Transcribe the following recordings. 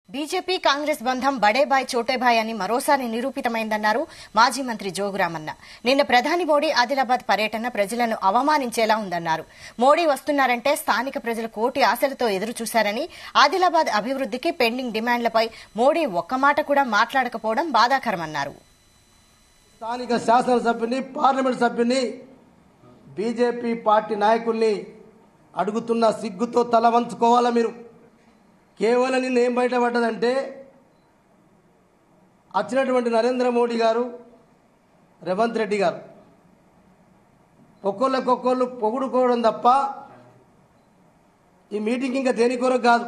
BJP Congress బంధం బడేబాయ్ చోటేబాయ్ అని మరోసారి నిరూపితమైందన్నారు మాజీ మంత్రి జోగురామన్న నిన్న ప్రధాని మోడీ ఆదిలాబాద్ పర్యటన ప్రజలను అవమానించేలా ఉందన్నారు మోడీ వస్తున్నారంటే స్థానిక ప్రజలు కోటి ఆశలతో ఎదురు చూశారని ఆదిలాబాద్ అభివృద్దికి పెండింగ్ డిమాండ్లపై మోడీ ఒక్క మాట కూడా మాట్లాడకపోవడం బాధాకరమన్నారు స్థానిక శాసనసభ్యుని పార్లమెంట్ సభ్యుని బీజేపీ పార్టీ నాయకుల్ని అడుగుతున్న సిగ్గుతో తల వంచుకోవాలా మీరు కేవలం నిన్న ఏం బయటపడ్డదంటే వచ్చినటువంటి నరేంద్ర మోడీ గారు రేవంత్ రెడ్డి గారు ఒక్కొక్కళ్ళకొక్కళ్ళు పొగుడుకోవడం తప్ప ఈ మీటింగ్ ఇంకా దేని కొరకు కాదు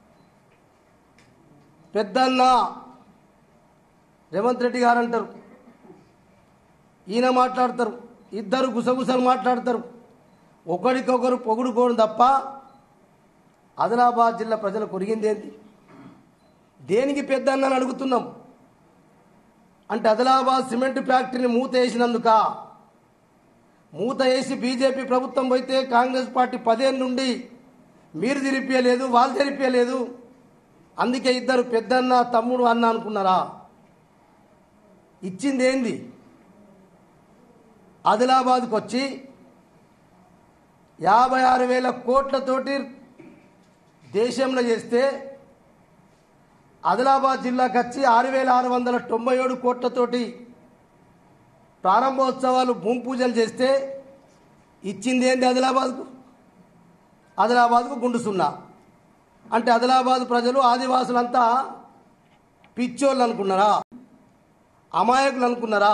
పెద్దన్న రేవంత్ రెడ్డి గారు అంటారు ఈయన మాట్లాడతారు ఇద్దరు గుసగుసలు మాట్లాడతారు ఒకరికొకరు పొగుడుకోవడం తప్ప ఆదిలాబాద్ జిల్లా ప్రజలకు ఒరిగిందేంటి దేనికి పెద్ద అన్నని అడుగుతున్నాం అంటే ఆదిలాబాద్ సిమెంట్ ఫ్యాక్టరీని మూత వేసినందుక మూత వేసి బీజేపీ ప్రభుత్వం పోయితే కాంగ్రెస్ పార్టీ పదేళ్ళ నుండి మీరు తెరిపియలేదు వాళ్ళు తెరిపియలేదు అందుకే ఇద్దరు పెద్దన్న తమ్ముడు అన్న అనుకున్నారా ఇచ్చింది ఏంది ఆదిలాబాద్కు వచ్చి యాభై ఆరు వేల కోట్లతోటి దేశంలో చేస్తే ఆదిలాబాద్ జిల్లాకు వచ్చి ఆరు వేల ఆరు వందల తొంభై ఏడు కోట్లతోటి ప్రారంభోత్సవాలు భూమి పూజలు చేస్తే ఇచ్చింది ఏంటి ఆదిలాబాద్కు ఆదిలాబాద్కు గుండు సున్నా అంటే ఆదిలాబాద్ ప్రజలు ఆదివాసులంతా పిచ్చోళ్ళు అనుకున్నారా అమాయకులు అనుకున్నారా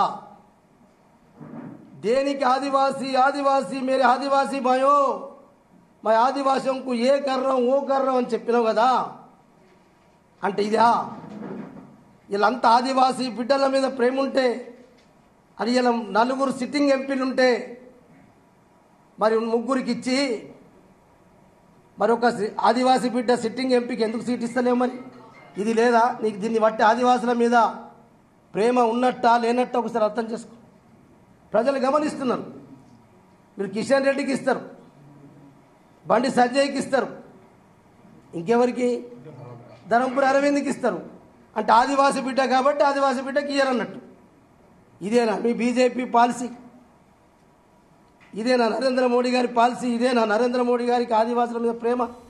దేనికి ఆదివాसी ఆదివాसी मेरे ఆదివాసీ భాయో మా ఆదివాసంకు ఏ కర్రం ఓ కర్రం అని చెప్పినావు కదా అంటే ఇదా వీళ్ళంతా ఆదివాసీ బిడ్డల మీద ప్రేమ ఉంటే అది ఇలా నలుగురు సిట్టింగ్ ఎంపీలు ఉంటే మరి ముగ్గురికి ఇచ్చి మరి ఒక సి- ఆదివాసీ బిడ్డ సిట్టింగ్ ఎంపీకి ఎందుకు సీట్ ఇస్తలేవు మరి ఇది లేదా నీకు దీన్ని బట్టి ఆదివాసుల మీద ప్రేమ ఉన్నట్టా లేనట్టా ఒకసారి అర్థం చేసుకో ప్రజలు గమనిస్తున్నారు మీరు కిషన్ రెడ్డికి ఇస్తారు బండి సంజయ్కి ఇస్తారు ఇంకెవరికి ధరంపురి అరవింద్కి ఇస్తారు అంటే ఆదివాసి బిడ్డ కాబట్టి ఆదివాసి బిడ్డకి ఇయ్యరన్నట్టు ఇదేనా మీ బీజేపీ పాలసీ ఇదేనా నరేంద్ర మోడీ గారి పాలసీ ఇదేనా నరేంద్ర మోడీ గారికి ఆదివాసుల మీద ప్రేమ